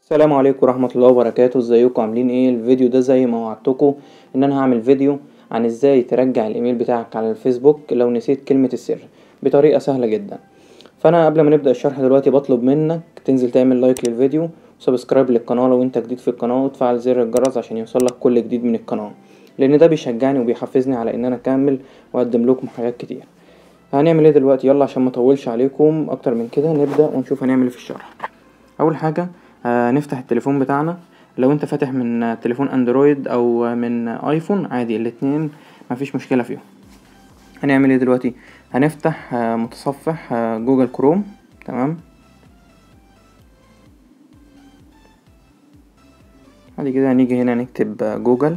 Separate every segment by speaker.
Speaker 1: السلام عليكم ورحمة الله وبركاته ازيكم عاملين ايه الفيديو ده زي ما وعدتكم ان انا هعمل فيديو عن ازاي ترجع الايميل بتاعك على الفيسبوك لو نسيت كلمة السر بطريقة سهلة جدا فانا قبل ما نبدأ الشرح دلوقتي بطلب منك تنزل تعمل لايك للفيديو وسبسكرايب للقناة لو انت جديد في القناة وتفعل زر الجرس عشان يوصلك كل جديد من القناة لان ده بيشجعني وبيحفزني على ان انا اكمل واقدم لكم حاجات كتير هنعمل ايه دلوقتي يلا عشان ما اطولش عليكم اكتر من كده نبدأ ونشوف هنعمل ايه في الشرح اول حاجة هنفتح التليفون بتاعنا لو انت فاتح من تليفون اندرويد او من ايفون عادي الاتنين مفيش مشكلة فيهم هنعمل ايه دلوقتي هنفتح متصفح جوجل كروم تمام بعد كده هنيجي هنا نكتب جوجل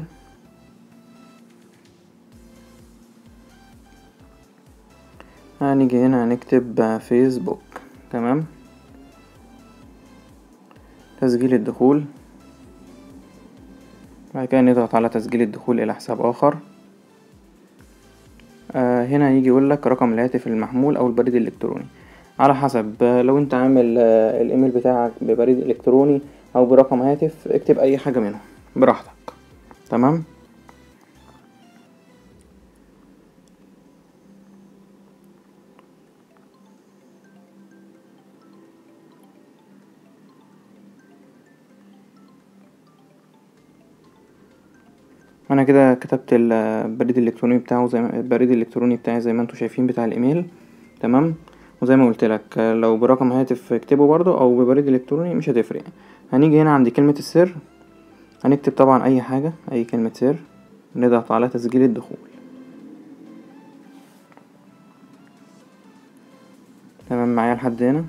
Speaker 1: هنيجي هنا نكتب فيسبوك تمام تسجيل الدخول بعد كده نضغط على تسجيل الدخول إلى حساب آخر آه هنا يجي يقولك رقم الهاتف المحمول أو البريد الإلكتروني على حسب آه لو انت عامل آه الإيميل بتاعك ببريد إلكتروني أو برقم هاتف اكتب أي حاجة منهم براحتك تمام انا كده كتبت البريد الالكتروني بتاعه زي ما البريد الالكتروني بتاعي زي ما انتم شايفين بتاع الايميل تمام وزي ما قلت لك لو برقم هاتف اكتبه برضو او ببريد الكتروني مش هتفرق هنيجي هنا عند كلمة السر هنكتب طبعا اي حاجة اي كلمة سر نضغط على تسجيل الدخول تمام معايا لحد هنا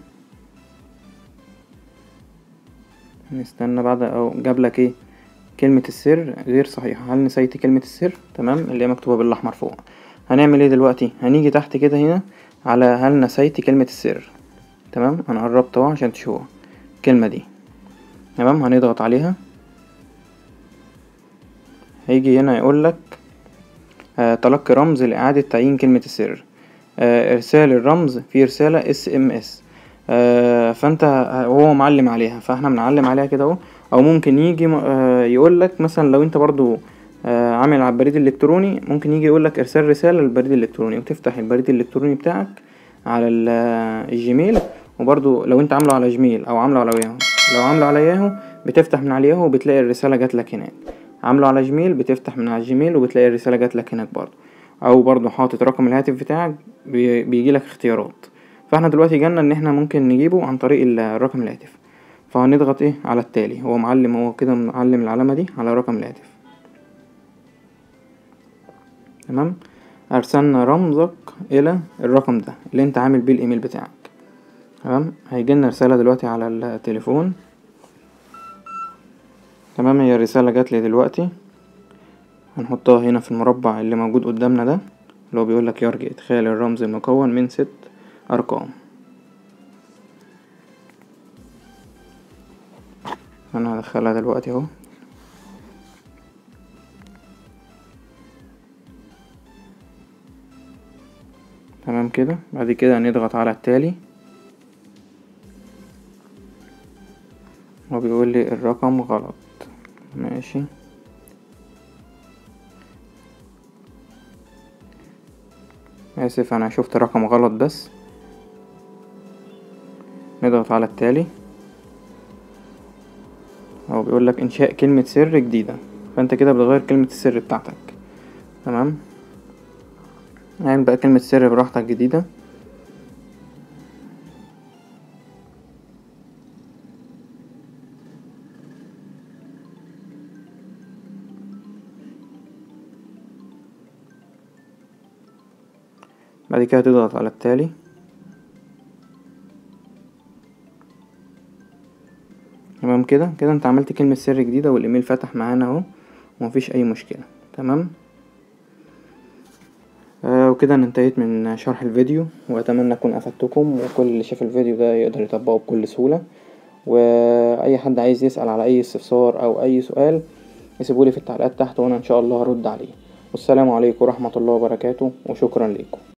Speaker 1: نستنى بعد او جابلك ايه كلمة السر غير صحيحة هل نسيت كلمة السر تمام اللي هي مكتوبة بالأحمر فوق هنعمل ايه دلوقتي هنيجي تحت كده هنا على هل نسيت كلمة السر تمام انا قربت اهو عشان تشوفها الكلمة دي تمام هنضغط عليها هيجي هنا يقولك آه تلقي رمز لإعادة تعيين كلمة السر آه إرسال الرمز في رسالة اس ام اس آه فانت هو معلم عليها فاحنا بنعلم عليها كده اهو او ممكن يجي يقولك مثلا لو انت برضو عامل على البريد الالكتروني ممكن يجي يقولك ارسال رسالة للبريد الالكتروني وتفتح البريد الالكتروني بتاعك على الجيميل وبرضو لو انت عامله على جيميل او عامله على ياهو لو عامله على ياهو بتفتح من على ياهو وبتلاقي الرسالة جاتلك هناك عامله على جيميل بتفتح من على الجيميل وبتلاقي الرسالة جاتلك هناك برضو او برضو حاطط رقم الهاتف بتاعك بيجيلك اختيارات فاحنا دلوقتي جالنا ان احنا ممكن نجيبه عن طريق الرقم الهاتف فهنضغط ايه على التالي هو معلم هو كده معلم العلامة دي على رقم الهاتف تمام ارسلنا رمزك الى الرقم ده اللي انت عامل بيه الايميل بتاعك تمام هيجيلنا رسالة دلوقتي على التليفون تمام هي الرسالة جاتلي دلوقتي هنحطها هنا في المربع اللي موجود قدامنا ده اللي هو بيقولك يرجى ادخال الرمز المكون من ست ارقام انا هدخلها دلوقتي اهو تمام كده بعد كده هنضغط على التالي هو بيقول لي الرقم غلط ماشي اسف انا شفت رقم غلط بس نضغط على التالي هو بيقولك انشاء كلمة سر جديدة فانت كده بتغير كلمة السر بتاعتك تمام اعمل بقى كلمة سر براحتك جديدة بعد كده تضغط على التالي تمام كده كده انت عملت كلمة سر جديدة والايميل فتح معانا اهو ومفيش اي مشكلة تمام آه وكده انا انتهيت من شرح الفيديو واتمنى اكون افدتكم وكل اللي شاف الفيديو ده يقدر يطبقه بكل سهولة واي حد عايز يسأل على اي استفسار او اي سؤال يسيبولي في التعليقات تحت وانا ان شاء الله هرد عليه والسلام عليكم ورحمة الله وبركاته وشكرا لكم